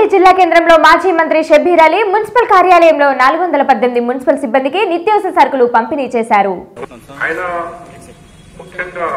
జిల్లా కేంద్రంలో మాజీ మంత్రి షబ్బీర్ అలీ మున్సిపల్ కార్యాలయంలో నాలుగు వందల పద్దెనిమిది మున్సిపల్ సిబ్బందికి నిత్యావసర సరుకులు పంపిణీ చేశారు ఆయన ముఖ్యంగా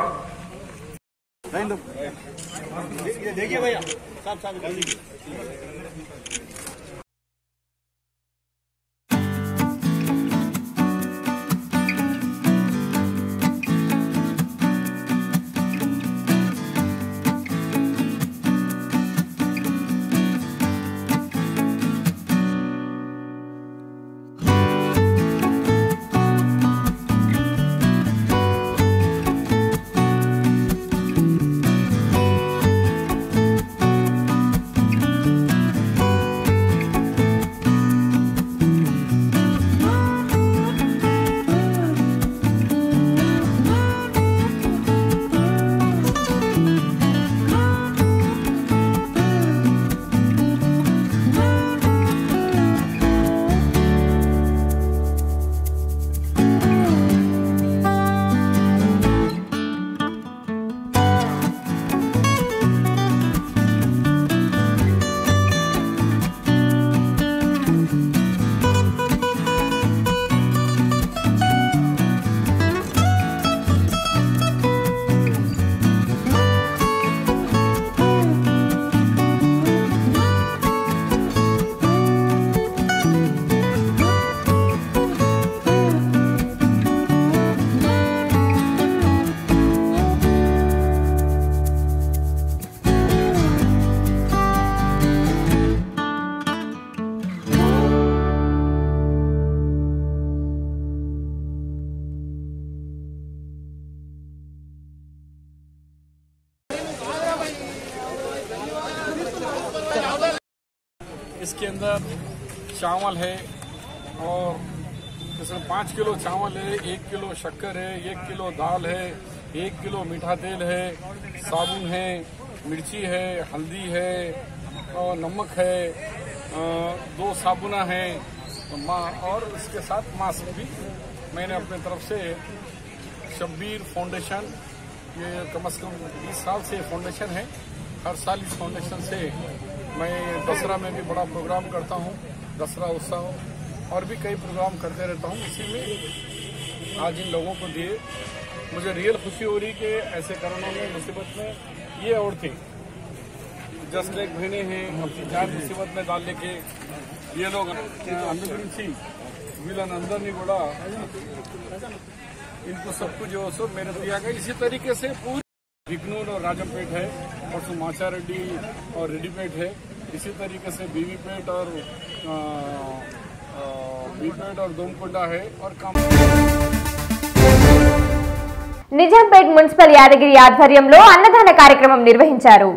इसके अंदर चावल है और इसमें पाँच किलो चावल है एक किलो शक्कर है एक किलो दाल है एक किलो मीठा तेल है साबुन है मिर्ची है हल्दी है और नमक है अ, दो साबुना है मा- और इसके साथ मास्क भी मैंने अपने तरफ से शब्बीर फाउंडेशन ये कम से कम 20 साल से फाउंडेशन है हर साल इस फाउंडेशन से मैं दसरा में भी बड़ा प्रोग्राम करता हूँ दसरा उत्सव और भी कई प्रोग्राम करते रहता हूँ इसी में आज इन लोगों को दिए मुझे रियल खुशी हो रही कि ऐसे कोरोना में मुसीबत में ये औरतें जस्ट लाइक बहने हैं अपनी जान मुसीबत में डाल लेके ये लोग అందు గురించి వీళ్ళనందరినీ కూడా इनको सब कुछ जो सो मेरे दिया गया इसी तरीके से पूरी बिकनूर और राजमपेट है और सुमाचा रेड्डी और रेडीपेट है इसी तरीके से बीवीपेट और अ, अ, बीवीपेट और दोमकोंडा है और काम నిజాంపేట్ మున్సిపల్ యాదగిరి ఆధ్వర్యంలో అన్నదాన కార్యక్రమం నిర్వహించారు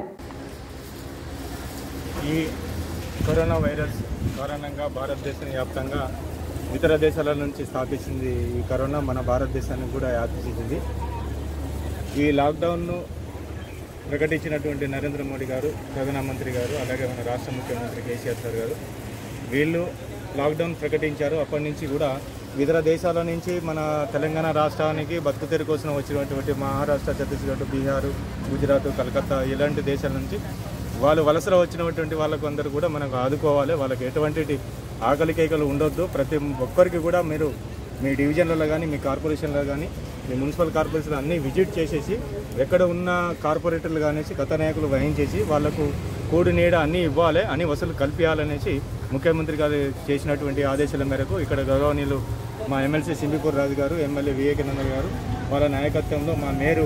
ఈ కరోనా వైరస్ కారణంగా భారతదేశం వ్యాప్తంగా ఇతర దేశాల నుంచి స్థాపించింది ఈ కరోనా మన భారతదేశానికి కూడా వ్యాపించింది ఈ లాక్డౌన్ను ప్రకటించినటువంటి నరేంద్ర మోడీ గారు ప్రధానమంత్రి గారు అలాగే మన రాష్ట్ర ముఖ్యమంత్రి కేసీఆర్ సార్ గారు వీళ్ళు లాక్డౌన్ ప్రకటించారు అప్పటి నుంచి కూడా ఇతర దేశాల నుంచి మన తెలంగాణ రాష్ట్రానికి బతుకు తెరు కోసం వచ్చినటువంటి మహారాష్ట్ర ఛత్తీస్గఢ్ బీహార్ గుజరాత్ కలకత్తా ఇలాంటి దేశాల నుంచి వాళ్ళు వలసలో వచ్చినటువంటి వాళ్ళకు అందరూ కూడా మనకు ఆదుకోవాలి వాళ్ళకి ఎటువంటి ఆకలి కేకలు ఉండొద్దు ప్రతి ఒక్కరికి కూడా మీరు మీ డివిజన్లలో కానీ మీ కార్పొరేషన్లో కానీ మీ మున్సిపల్ కార్పొరేషన్ అన్నీ విజిట్ చేసేసి ఎక్కడ ఉన్న కార్పొరేటర్లు కానిసి గత నాయకులు వహించేసి వాళ్లకు కూడి నీడ అన్నీ ఇవ్వాలి అని వసూలు కల్పించాలనేసి ముఖ్యమంత్రి గారు చేసినటువంటి ఆదేశాల మేరకు ఇక్కడ గౌరవనీయులు మా ఎమ్మెల్సీ సింబిపూర్ రాజు గారు ఎమ్మెల్యే వివేకానంద గారు వాళ్ళ నాయకత్వంలో మా మేరు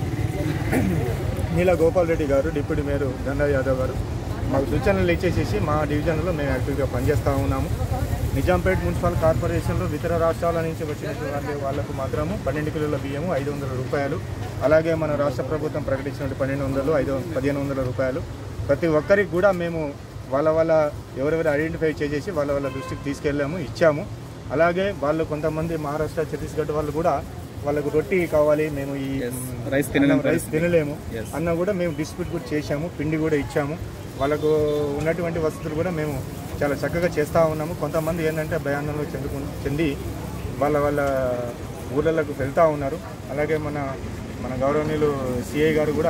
నీల గోపాల్ రెడ్డి గారు డిప్యూటీ మేయర్ గంగా యాదవ్ గారు మాకు సూచనలు ఇచ్చేసేసి మా డివిజన్లో మేము యాక్టివ్గా పనిచేస్తూ ఉన్నాము నిజాంపేట్ మున్సిపల్ కార్పొరేషన్లో ఇతర రాష్ట్రాల నుంచి వచ్చినటువంటి వాళ్ళకు మాత్రము పన్నెండు కిలోల బియ్యము ఐదు వందల రూపాయలు అలాగే మన రాష్ట్ర ప్రభుత్వం ప్రకటించిన పన్నెండు వందలు ఐదు పదిహేను వందల రూపాయలు ప్రతి ఒక్కరికి కూడా మేము వాళ్ళ వాళ్ళ ఎవరెవరు ఐడెంటిఫై చేసేసి వాళ్ళ వాళ్ళ దృష్టికి తీసుకెళ్ళాము ఇచ్చాము అలాగే వాళ్ళు కొంతమంది మహారాష్ట్ర ఛత్తీస్గఢ్ వాళ్ళు కూడా వాళ్ళకు రొట్టి కావాలి మేము ఈ రైస్ తినలేము రైస్ తినలేము అన్న కూడా మేము డిస్ప్యూట్ కూడా చేశాము పిండి కూడా ఇచ్చాము వాళ్ళకు ఉన్నటువంటి వసతులు కూడా మేము చాలా చక్కగా చేస్తూ ఉన్నాము కొంతమంది ఏంటంటే భయాందోళనలో చెందుకు చెంది వాళ్ళ వాళ్ళ ఊళ్ళకు వెళ్తూ ఉన్నారు అలాగే మన మన గౌరవనీయులు సిఐ గారు కూడా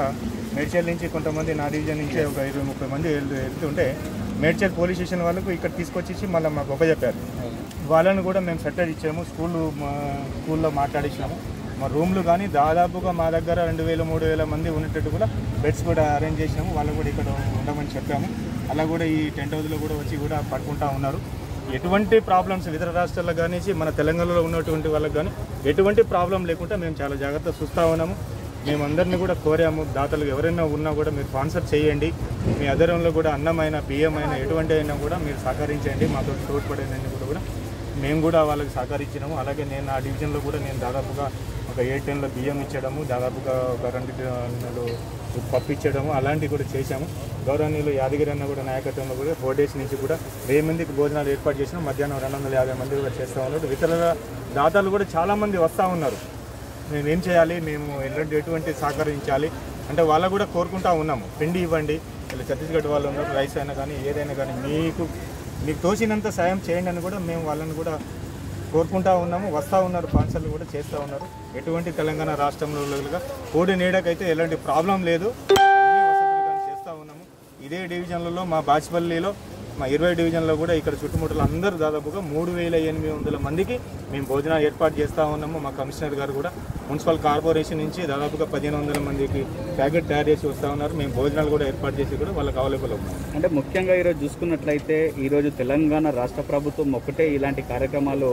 మేడ్చల్ నుంచి కొంతమంది నా డివిజన్ నుంచి ఒక ఇరవై ముప్పై మంది వెళ్తూ వెళ్తుంటే మేడ్చల్ పోలీస్ స్టేషన్ వాళ్ళకు ఇక్కడ తీసుకొచ్చేసి మళ్ళీ మాకు చెప్పారు వాళ్ళని కూడా మేము సెటర్ ఇచ్చాము స్కూల్ మా స్కూల్లో మాట్లాడించాము మా రూమ్లు కానీ దాదాపుగా మా దగ్గర రెండు వేల మూడు వేల మంది ఉన్నట్టు కూడా బెడ్స్ కూడా అరేంజ్ చేసినాము వాళ్ళు కూడా ఇక్కడ ఉండమని చెప్పాము అలా కూడా ఈ టెంట్ హౌస్లో కూడా వచ్చి కూడా పడుకుంటా ఉన్నారు ఎటువంటి ప్రాబ్లమ్స్ ఇతర రాష్ట్రాలకు కానీ మన తెలంగాణలో ఉన్నటువంటి వాళ్ళకి కానీ ఎటువంటి ప్రాబ్లం లేకుండా మేము చాలా జాగ్రత్త చూస్తూ ఉన్నాము మేము అందరినీ కూడా కోరాము దాతలు ఎవరైనా ఉన్నా కూడా మీరు స్పాన్సర్ చేయండి మీ ఆధ్వర్యంలో కూడా అన్నమైన బియ్యం అయినా ఎటువంటి అయినా కూడా మీరు సహకరించండి మాతో తోడ్పడేదని కూడా కూడా మేము కూడా వాళ్ళకి సహకరించినాము అలాగే నేను ఆ డివిజన్లో కూడా నేను దాదాపుగా ఒక ఎయిట్ టెన్లో బియ్యం ఇచ్చడము దాదాపుగా ఒక రెండు టన్నులు పప్పు ఇచ్చడము అలాంటివి కూడా చేశాము గౌరవనీయులు యాదగిరి అన్న కూడా నాయకత్వంలో కూడా ఫోర్ డేస్ నుంచి కూడా వెయ్యి మందికి భోజనాలు ఏర్పాటు చేసినాం మధ్యాహ్నం రెండు వందల యాభై మంది కూడా చేస్తూ ఉన్నారు ఇతర దాతలు కూడా చాలామంది వస్తూ ఉన్నారు మేము ఏం చేయాలి మేము ఎలాంటి ఎటువంటి సహకరించాలి అంటే వాళ్ళకు కూడా కోరుకుంటా ఉన్నాము పిండి ఇవ్వండి ఇలా ఛత్తీస్గఢ్ వాళ్ళు ఉన్నారు రైస్ అయినా కానీ ఏదైనా కానీ మీకు మీకు తోచినంత సాయం చేయండి అని కూడా మేము వాళ్ళని కూడా కోరుకుంటా ఉన్నాము వస్తూ ఉన్నారు స్పాన్సర్లు కూడా చేస్తూ ఉన్నారు ఎటువంటి తెలంగాణ రాష్ట్రంలో కోడి నీడకైతే ఎలాంటి ప్రాబ్లం లేదు అన్ని వసతులు కానీ చేస్తూ ఉన్నాము ఇదే డివిజన్లలో మా బాచిపల్లిలో మా ఇరవై డివిజన్లో కూడా ఇక్కడ చుట్టుముట్టలు అందరూ దాదాపుగా మూడు వేల ఎనిమిది వందల మందికి మేము భోజనాలు ఏర్పాటు చేస్తూ ఉన్నాము మా కమిషనర్ గారు కూడా మున్సిపల్ కార్పొరేషన్ నుంచి దాదాపుగా పదిహేను వందల మందికి ప్యాకెట్ తయారు చేసి వస్తూ ఉన్నారు మేము భోజనాలు కూడా ఏర్పాటు చేసి కూడా వాళ్ళకి అవైలబుల్ ఉన్నాం అంటే ముఖ్యంగా ఈరోజు చూసుకున్నట్లయితే ఈరోజు తెలంగాణ రాష్ట్ర ప్రభుత్వం ఒకటే ఇలాంటి కార్యక్రమాలు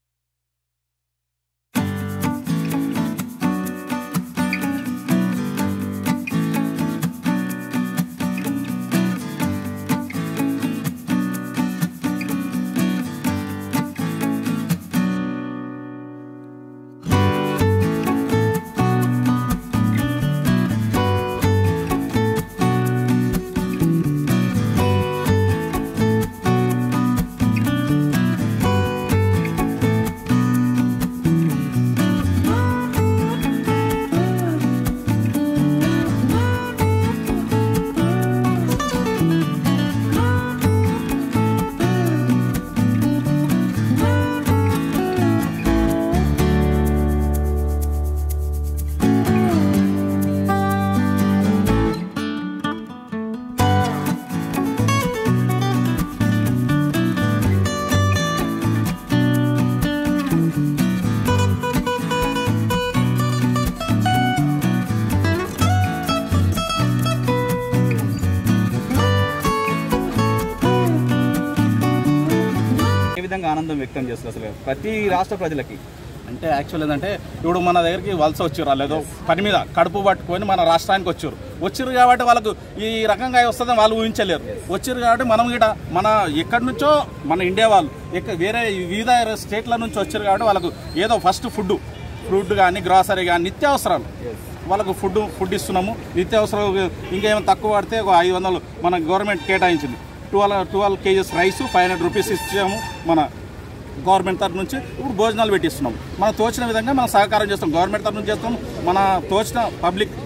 ఏ విధంగా ఆనందం వ్యక్తం చేస్తారు అసలు ప్రతి రాష్ట్ర ప్రజలకి అంటే యాక్చువల్ ఏంటంటే ఇప్పుడు మన దగ్గరికి వలస వచ్చారు లేదో పని మీద కడుపు పట్టుకొని మన రాష్ట్రానికి వచ్చారు వచ్చారు కాబట్టి వాళ్ళకు ఈ రకంగా వస్తుందని వాళ్ళు ఊహించలేరు వచ్చారు కాబట్టి మనం గిట మన ఎక్కడి నుంచో మన ఇండియా వాళ్ళు ఎక్క వేరే వివిధ స్టేట్ల నుంచి వచ్చారు కాబట్టి వాళ్ళకు ఏదో ఫస్ట్ ఫుడ్ ఫ్రూట్ కానీ గ్రాసరీ కానీ నిత్యావసరాలు వాళ్ళకు ఫుడ్ ఫుడ్ ఇస్తున్నాము నిత్యావసరాలు ఇంకేమైనా తక్కువ పడితే ఒక ఐదు వందలు మన గవర్నమెంట్ కేటాయించింది twelve twelve KGs rice five hundred rupees ఇచ్చాము మన గవర్నమెంట్ తరఫు నుంచి ఇప్పుడు భోజనాలు పెట్టిస్తున్నాం మనం తోచిన విధంగా మనం సహకారం చేస్తాం గవర్నమెంట్ తరఫు నుంచి చేస్తాం మన తోచిన పబ్లిక్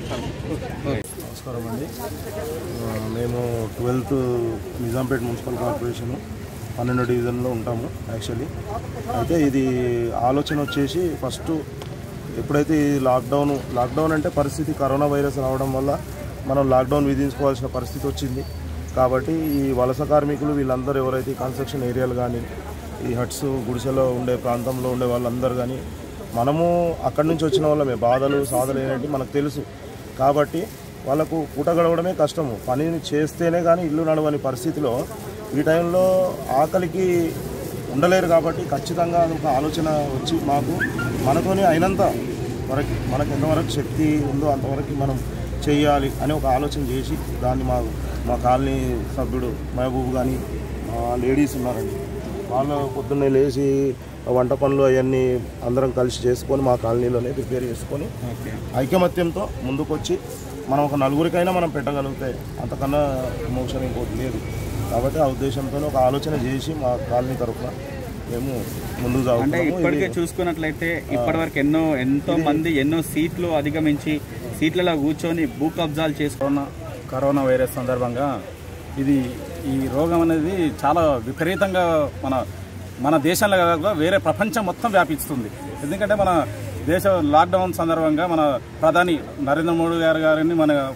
నమస్కారం అండి ఆ, మేము ట్వెల్త్ నిజాంపేట్ మున్సిపల్ కార్పొరేషన్ పన్నెండు డివిజన్లో ఉంటాము యాక్చువల్లీ అయితే ఇది ఆలోచన వచ్చేసి ఫస్ట్ ఎప్పుడైతే ఈ లాక్డౌన్ లాక్డౌన్ అంటే పరిస్థితి కరోనా వైరస్ రావడం వల్ల మనం లాక్డౌన్ విధించుకోవాల్సిన పరిస్థితి వచ్చింది కాబట్టి ఈ వలస కార్మికులు వీళ్ళందరూ ఎవరైతే కన్స్ట్రక్షన్ ఏరియాలు కానీ ఈ హట్స్ గుడిసెలో ఉండే ప్రాంతంలో ఉండే వాళ్ళందరూ కానీ మనము అక్కడి నుంచి వచ్చిన వాళ్ళమే బాధలు సాధలు ఏంటంటే మనకు తెలుసు కాబట్టి వాళ్ళకు పూట గడవడమే కష్టము పనిని చేస్తేనే కానీ ఇల్లు నడవని పరిస్థితిలో ఈ టైంలో ఆకలికి ఉండలేరు కాబట్టి ఖచ్చితంగా ఒక ఆలోచన వచ్చి మాకు మనతోనే అయినంత వరకు మనకు ఎంతవరకు శక్తి ఉందో అంతవరకు మనం చేయాలి అని ఒక ఆలోచన చేసి దాన్ని మా మా కాలనీ సభ్యుడు మహబూబ్ కానీ లేడీస్ ఉన్నారండి వాళ్ళు పొద్దున్నే లేచి వంట పనులు అవన్నీ అందరం కలిసి చేసుకొని మా కాలనీలోనే ప్రిపేర్ చేసుకొని ఐకమత్యంతో ముందుకొచ్చి మనం ఒక నలుగురికైనా మనం పెట్టగలిగితే అంతకన్నా ఎమోషన్ ఇంకోటి లేదు కాబట్టి ఆ ఉద్దేశంతో ఒక ఆలోచన చేసి మా కాలనీ తరఫున మేము ముందుకు అంటే సాగుతున్నాము ఇప్పటికే ఇది- చూసుకున్నట్లయితే ఇప్పటివరకు ఎన్నో ఎంతో మంది ఎన్నో సీట్లు అధిగమించి సీట్లలో కూర్చొని భూ కబ్జాలు చేసుకున్న కరోనా వైరస్ సందర్భంగా ఇది ఈ రోగం అనేది చాలా విపరీతంగా మన మన దేశంలో కాకుండా వేరే ప్రపంచం మొత్తం వ్యాపిస్తుంది ఎందుకంటే మన దేశ లాక్డౌన్ సందర్భంగా మన ప్రధాని నరేంద్ర మోడీ గారు గారిని మన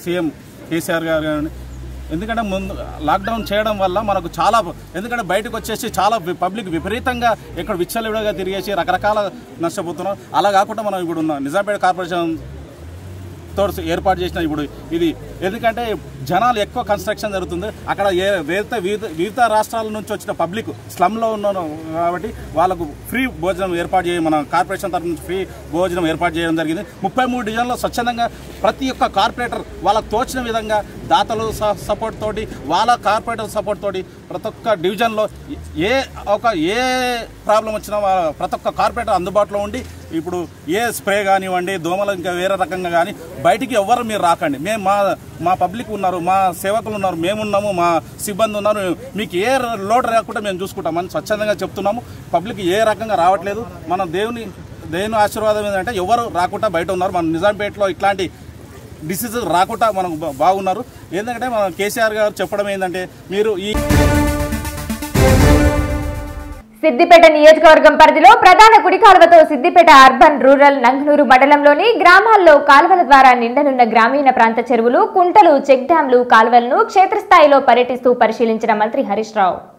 సీఎం కేసీఆర్ గారు కానీ ఎందుకంటే ముందు లాక్డౌన్ చేయడం వల్ల మనకు చాలా ఎందుకంటే బయటకు వచ్చేసి చాలా వి- పబ్లిక్ విపరీతంగా ఇక్కడ విచ్చలవిడగా తిరిగేసి రకరకాల నష్టపోతున్నాం అలా కాకుండా మనం ఇప్పుడు ఉన్న నిజాంపేట కార్పొరేషన్ తోడు ఏర్పాటు చేసిన ఇప్పుడు ఇది ఎందుకంటే జనాలు ఎక్కువ కన్స్ట్రక్షన్ జరుగుతుంది అక్కడ ఏ వేత వివిధ వివిధ రాష్ట్రాల నుంచి వచ్చిన పబ్లిక్ స్లమ్లో ఉన్నారు కాబట్టి వాళ్ళకు ఫ్రీ భోజనం ఏర్పాటు చేయ మన కార్పొరేషన్ తరఫు నుంచి ఫ్రీ భోజనం ఏర్పాటు చేయడం జరిగింది ముప్పై మూడు డివిజన్లో స్వచ్ఛందంగా ప్రతి ఒక్క కార్పొరేటర్ వాళ్ళకు తోచిన విధంగా దాతలు స- సపోర్ట్ తోటి వాళ్ళ కార్పొరేటర్ సపోర్ట్ తోటి ప్రతి ఒక్క డివిజన్లో ఏ ఒక ఏ ప్రాబ్లం వచ్చినా వా- ప్రతి ఒక్క కార్పొరేటర్ అందుబాటులో ఉండి ఇప్పుడు ఏ స్ప్రే కానివ్వండి దోమలు ఇంకా వేరే రకంగా కానీ బయటికి ఎవ్వరు మీరు రాకండి మేము మా మా పబ్లిక్ ఉన్నారు మా సేవకులు ఉన్నారు మేమున్నాము మా సిబ్బంది ఉన్నారు మీకు ఏ లోటు రాకుండా మేము చూసుకుంటామని స్వచ్ఛందంగా చెప్తున్నాము పబ్లిక్ ఏ రకంగా రావట్లేదు మన దేవుని దేవుని ఆశీర్వాదం ఏంటంటే ఎవరు రాకుండా బయట ఉన్నారు మన నిజాంపేటలో ఇట్లాంటి డిసీజ్ రాకుండా మనకు బా- బాగున్నారు ఎందుకంటే మన కేసీఆర్ గారు చెప్పడం ఏంటంటే మీరు ఈ సిద్దిపేట నియోజకవర్గం పరిధిలో ప్రధాన కుడి కాలువతో సిద్దిపేట అర్బన్ రూరల్ నంగనూరు మండలంలోని గ్రామాల్లో కాలువల ద్వారా నిండనున్న గ్రామీణ ప్రాంత చెరువులు కుంటలు చెక్ డ్యాంలు కాలువలను క్షేత్రస్థాయిలో పర్యటిస్తూ పరిశీలించిన మంత్రి హరీష్ రావు